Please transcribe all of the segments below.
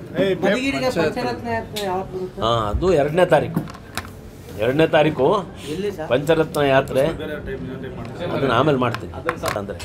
ಮಧುಗಿರಿಗೆ ಪಂಚರತ್ನ ಯಾತ್ರೆ ಯಾವತ್ತು ಬರುತ್ತೆ ಹಾಂ ಅದು ಎರಡನೇ ತಾರೀಕು ಎರಡನೇ ತಾರೀಕು ಎಲ್ಲಿ ಸರ್ ಪಂಚರತ್ನ ಯಾತ್ರೆ ಅದನ್ನು ಆಮೇಲೆ ಮಾಡ್ತೀನಿ ಅಂದರೆ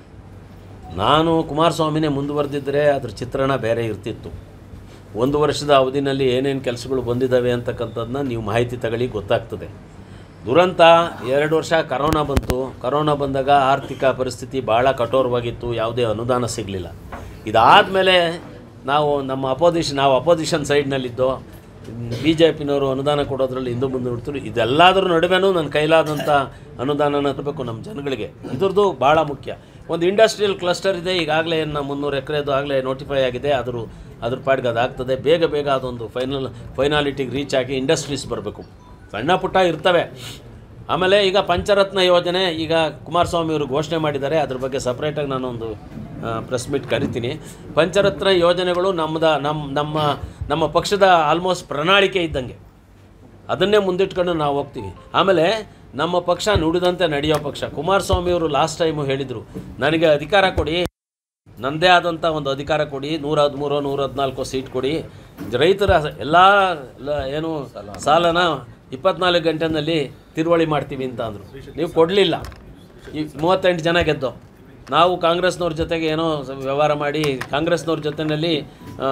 ನಾನು ಕುಮಾರಸ್ವಾಮಿನೇ ಮುಂದುವರೆದಿದ್ದರೆ ಅದ್ರ ಚಿತ್ರಣ ಬೇರೆ ಇರ್ತಿತ್ತು ಒಂದು ವರ್ಷದ ಅವಧಿನಲ್ಲಿ ಏನೇನು ಕೆಲಸಗಳು ಬಂದಿದ್ದಾವೆ ಅಂತಕ್ಕಂಥದ್ದನ್ನ ನೀವು ಮಾಹಿತಿ ತಗೊಳ್ಳಿ ಗೊತ್ತಾಗ್ತದೆ ದುರಂತ ಎರಡು ವರ್ಷ ಕರೋನಾ ಬಂತು ಕರೋನಾ ಬಂದಾಗ ಆರ್ಥಿಕ ಪರಿಸ್ಥಿತಿ ಭಾಳ ಕಠೋರವಾಗಿತ್ತು ಯಾವುದೇ ಅನುದಾನ ಸಿಗಲಿಲ್ಲ ಇದಾದಮೇಲೆ ನಾವು ನಮ್ಮ ಅಪೋಸಿಷನ್ ನಾವು ಅಪೋಸಿಷನ್ ಸೈಡ್ನಲ್ಲಿದ್ದೋ ಬಿ ಜೆ ಪಿನವರು ಅನುದಾನ ಕೊಡೋದ್ರಲ್ಲಿ ಹಿಂದೂ ಮುಂದೆ ಬಿಡ್ತಾರೆ ಇದೆಲ್ಲದರ ನಡುವೆನೂ ನನ್ನ ಕೈಲಾದಂಥ ಅನುದಾನನ ತರಬೇಕು ನಮ್ಮ ಜನಗಳಿಗೆ ಇದ್ರದ್ದು ಭಾಳ ಮುಖ್ಯ ಒಂದು ಇಂಡಸ್ಟ್ರಿಯಲ್ ಕ್ಲಸ್ಟರ್ ಇದೆ ಈಗಾಗಲೇ ಏನು ಮುನ್ನೂರು ಎಕರೆದು ಆಗಲೇ ನೋಟಿಫೈ ಆಗಿದೆ ಅದ್ರ ಅದ್ರ ಪಾಡಿಗೆ ಅದಾಗ್ತದೆ ಬೇಗ ಬೇಗ ಅದೊಂದು ಫೈನಲ್ ಫೈನಾಲಿಟಿಗೆ ರೀಚ್ ಆಗಿ ಇಂಡಸ್ಟ್ರೀಸ್ ಬರಬೇಕು ಸಣ್ಣ ಪುಟ್ಟ ಇರ್ತವೆ ಆಮೇಲೆ ಈಗ ಪಂಚರತ್ನ ಯೋಜನೆ ಈಗ ಕುಮಾರಸ್ವಾಮಿ ಅವರು ಘೋಷಣೆ ಮಾಡಿದ್ದಾರೆ ಅದ್ರ ಬಗ್ಗೆ ಸಪ್ರೇಟಾಗಿ ನಾನೊಂದು ಪ್ರೆಸ್ ಮೀಟ್ ಕರಿತೀನಿ ಪಂಚರತ್ನ ಯೋಜನೆಗಳು ನಮ್ಮದ ನಮ್ಮ ನಮ್ಮ ನಮ್ಮ ಪಕ್ಷದ ಆಲ್ಮೋಸ್ಟ್ ಪ್ರಣಾಳಿಕೆ ಇದ್ದಂಗೆ ಅದನ್ನೇ ಮುಂದಿಟ್ಕೊಂಡು ನಾವು ಹೋಗ್ತೀವಿ ಆಮೇಲೆ ನಮ್ಮ ಪಕ್ಷ ನುಡಿದಂತೆ ನಡೆಯೋ ಪಕ್ಷ ಕುಮಾರಸ್ವಾಮಿಯವರು ಲಾಸ್ಟ್ ಟೈಮು ಹೇಳಿದರು ನನಗೆ ಅಧಿಕಾರ ಕೊಡಿ ನನ್ನದೇ ಆದಂಥ ಒಂದು ಅಧಿಕಾರ ಕೊಡಿ ನೂರ ಹದಿಮೂರು ನೂರ ಹದಿನಾಲ್ಕು ಸೀಟ್ ಕೊಡಿ ರೈತರ ಎಲ್ಲ ಲ- ಏನು ಸಾಲನ ಇಪ್ಪತ್ನಾಲ್ಕು ಗಂಟೆನಲ್ಲಿ ತಿರುವಳಿ ಮಾಡ್ತೀವಿ ಅಂತ ಅಂದರು ನೀವು ಕೊಡಲಿಲ್ಲ ಈ ಮೂವತ್ತೆಂಟು ಜನ ಗೆದ್ದು ನಾವು ಕಾಂಗ್ರೆಸ್ನವ್ರ ಜೊತೆಗೆ ಏನೋ ಸ- ವ್ಯವಹಾರ ಮಾಡಿ ಕಾಂಗ್ರೆಸ್ನವ್ರ ಜೊತೆಯಲ್ಲಿ ಆ,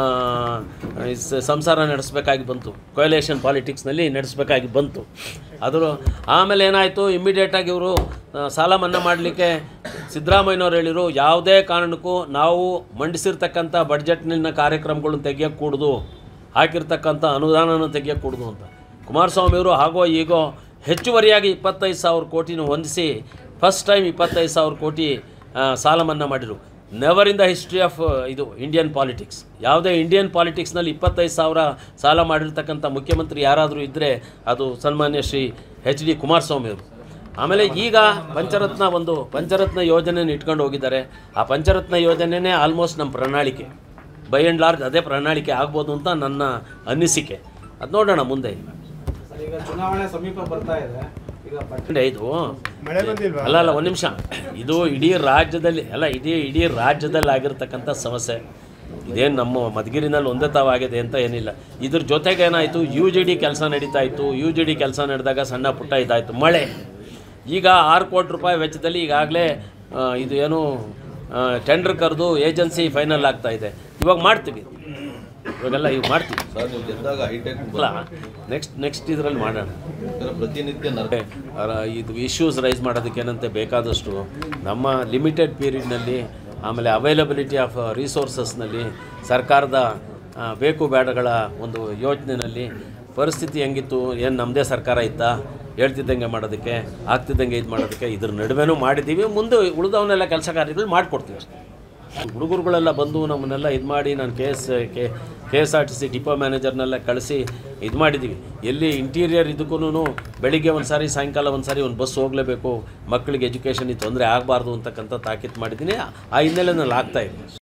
ಈ ಸ- ಸಂಸಾರ ನಡೆಸಬೇಕಾಗಿ ಬಂತು ಕೊಯಲೇಷನ್ ಪಾಲಿಟಿಕ್ಸ್ನಲ್ಲಿ ನಡೆಸಬೇಕಾಗಿ ಬಂತು ಅದ್ರ ಆಮೇಲೆ ಏನಾಯಿತು ಇಮ್ಮಿಡಿಯೇಟಾಗಿ ಇವರು ಸಾಲ ಮನ್ನಾ ಮಾಡಲಿಕ್ಕೆ ಸಿದ್ದರಾಮಯ್ಯನವ್ರು ಹೇಳಿರು ಯಾವುದೇ ಕಾರಣಕ್ಕೂ ನಾವು ಮಂಡಿಸಿರ್ತಕ್ಕಂಥ ಬಡ್ಜೆಟ್ನಿನ ಕಾರ್ಯಕ್ರಮಗಳನ್ನ ತೆಗಿಯೋಕ್ಕೆ ಕೂಡುದು ಹಾಕಿರ್ತಕ್ಕಂಥ ಅನುದಾನನ ತೆಗಿಯೋಕ್ಕೆ ಕೂಡುದು ಅಂತ ಕುಮಾರಸ್ವಾಮಿಯವರು ಹಾಗೋ ಈಗೋ ಹೆಚ್ಚುವರಿಯಾಗಿ ಇಪ್ಪತ್ತೈದು ಸಾವಿರ ಕೋಟಿನ ಹೊಂದಿಸಿ ಫಸ್ಟ್ ಟೈಮ್ ಇಪ್ಪತ್ತೈದು ಸಾವಿರ ಕೋಟಿ ಆ, ಸಾಲ ಮನ್ನಾ ಮಾಡಿದರು never in the history of ಇದು ಇಂಡಿಯನ್ ಪಾಲಿಟಿಕ್ಸ್ ಯಾವುದೇ ಇಂಡಿಯನ್ ಪಾಲಿಟಿಕ್ಸ್ನಲ್ಲಿ ಇಪ್ಪತ್ತೈದು ಸಾವಿರ ಸಾಲ ಮಾಡಿರ್ತಕ್ಕಂಥ ಮುಖ್ಯಮಂತ್ರಿ ಯಾರಾದರೂ ಇದ್ದರೆ ಅದು ಸನ್ಮಾನ್ಯ ಶ್ರೀ ಎಚ್ ಡಿ ಕುಮಾರಸ್ವಾಮಿಯವರು ಆಮೇಲೆ ಈಗ ಪಂಚರತ್ನ ಒಂದು ಪಂಚರತ್ನ ಯೋಜನೆನ ಇಟ್ಕೊಂಡು ಹೋಗಿದ್ದಾರೆ ಆ ಪಂಚರತ್ನ ಯೋಜನೆನೇ ಆಲ್ಮೋಸ್ಟ್ ನಮ್ಮ ಪ್ರಣಾಳಿಕೆ ಬೈ ಆ್ಯಂಡ್ ಲಾರ್ಜ್ ಅದೇ ಪ್ರಣಾಳಿಕೆ ಆಗ್ಬೋದು ಅಂತ ನನ್ನ ಅನಿಸಿಕೆ ಅದು ನೋಡೋಣ ಮುಂದೆ ಈಗ ಚುನಾವಣೆ ಸಮೀಪ ಬರ್ತಾ ಇದೆ ಈಗ ಪಂಚ ಅಂದ್ರೆ ಇದು ಅಲ್ಲ ಅಲ್ಲ ಒಂದು ನಿಮಿಷ ಇದು ಇಡೀ ರಾಜ್ಯದಲ್ಲಿ ಅಲ್ಲ ಇಡೀ ಇಡೀ ರಾಜ್ಯದಲ್ಲಿ ಆಗಿರ್ತಕ್ಕಂಥ ಸಮಸ್ಯೆ ಇದೇನು ನಮ್ಮ ಮಧುಗಿರಿನಲ್ಲಿ ಒಂದೇ ತಾವಾಗಿದೆ ಅಂತ ಏನಿಲ್ಲ ಇದ್ರ ಜೊತೆಗೆ ಏನಾಯಿತು ಯು ಜಿ ಡಿ ಕೆಲಸ ನಡೀತಾ ಇತ್ತು ಯು ಜಿ ಡಿ ಕೆಲಸ ನಡೆದಾಗ ಸಣ್ಣ ಪುಟ್ಟ ಇದಾಯಿತು ಮಳೆ ಈಗ ಆರು ಕೋಟಿ ರೂಪಾಯಿ ವೆಚ್ಚದಲ್ಲಿ ಈಗಾಗಲೇ ಇದು ಏನು ಟೆಂಡರ್ ಕರೆದು ಏಜೆನ್ಸಿ ಫೈನಲ್ ಆಗ್ತಾ ಇದೆ ಇವಾಗ ಮಾಡ್ತೀವಿ ಇವಾಗೆಲ್ಲ ಈಗ ಮಾಡ್ತೀವಿ ಸರ್ ನೀವು ಗೆದ್ದಾಗ ಹೈಟೆಕ್ ಅಲ್ಲ ನೆಕ್ಸ್ಟ್ ನೆಕ್ಸ್ಟ್ ಇದರಲ್ಲಿ ಮಾಡೋಣ ಪ್ರತಿನಿತ್ಯ ನರ್ ಮತ್ತೆ ಅರ- ಇದು ಇಶ್ಯೂಸ್ ರೈಸ್ ಮಾಡೋದಕ್ಕೆ ಏನಂತೆ ಬೇಕಾದಷ್ಟು ನಮ್ಮ ಲಿಮಿಟೆಡ್ ಪೀರಿಯಡ್ನಲ್ಲಿ ಆಮೇಲೆ ಅವೈಲಬಿಲಿಟಿ ಆಫ್ ರಿಸೋರ್ಸಸ್ನಲ್ಲಿ ಸರ್ಕಾರದ ಆ, ಬೇಕು ಬೇಡಗಳ ಒಂದು ಯೋಜನೆಯಲ್ಲಿ ಪರಿಸ್ಥಿತಿ ಹೆಂಗಿತ್ತು ಏನು ನಮ್ಮದೇ ಸರ್ಕಾರ ಇತ್ತಾ ಹೇಳ್ತಿದ್ದಂಗೆ ಮಾಡೋದಕ್ಕೆ ಆಗ್ತಿದ್ದಂಗೆ ಇದು ಮಾಡೋದಕ್ಕೆ ಇದ್ರ ನಡುವೆನೂ ಮಾಡಿದ್ದೀವಿ ಮುಂದೆ ಉಳಿದವನ್ನೆಲ್ಲ ಕೆಲಸ ಕಾರ್ಯಗಳು ಮಾಡಿಕೊಡ್ತೀವಿ ಅಷ್ಟೇ ಹುಡುಗರುಗಳೆಲ್ಲ ಬಂದು ನಮ್ಮನ್ನೆಲ್ಲ ಇದು ಮಾಡಿ ನಾನು K S K K S R T C depot ಮ್ಯಾನೇಜರ್ನೆಲ್ಲ ಕಳಿಸಿ ಇದು ಮಾಡಿದ್ದೀವಿ ಎಲ್ಲಿ ಇಂಟೀರಿಯರ್ ಇದಕ್ಕೂ ಬೆಳಿಗ್ಗೆ ಒಂದು ಸಾರಿ ಸಾಯಂಕಾಲ ಒಂದು ಸಾರಿ ಒಂದು ಬಸ್ ಹೋಗಲೇಬೇಕು ಮಕ್ಕಳಿಗೆ ಎಜುಕೇಷನಿಗೆ ತೊಂದರೆ ಆಗಬಾರ್ದು ಅಂತಕ್ಕಂಥ ತಾಕೀತು ಮಾಡಿದ್ದೀನಿ ಆ ಹಿನ್ನೆಲೆಯಲ್ಲಿ ಆಗ್ತಾಯಿದೆ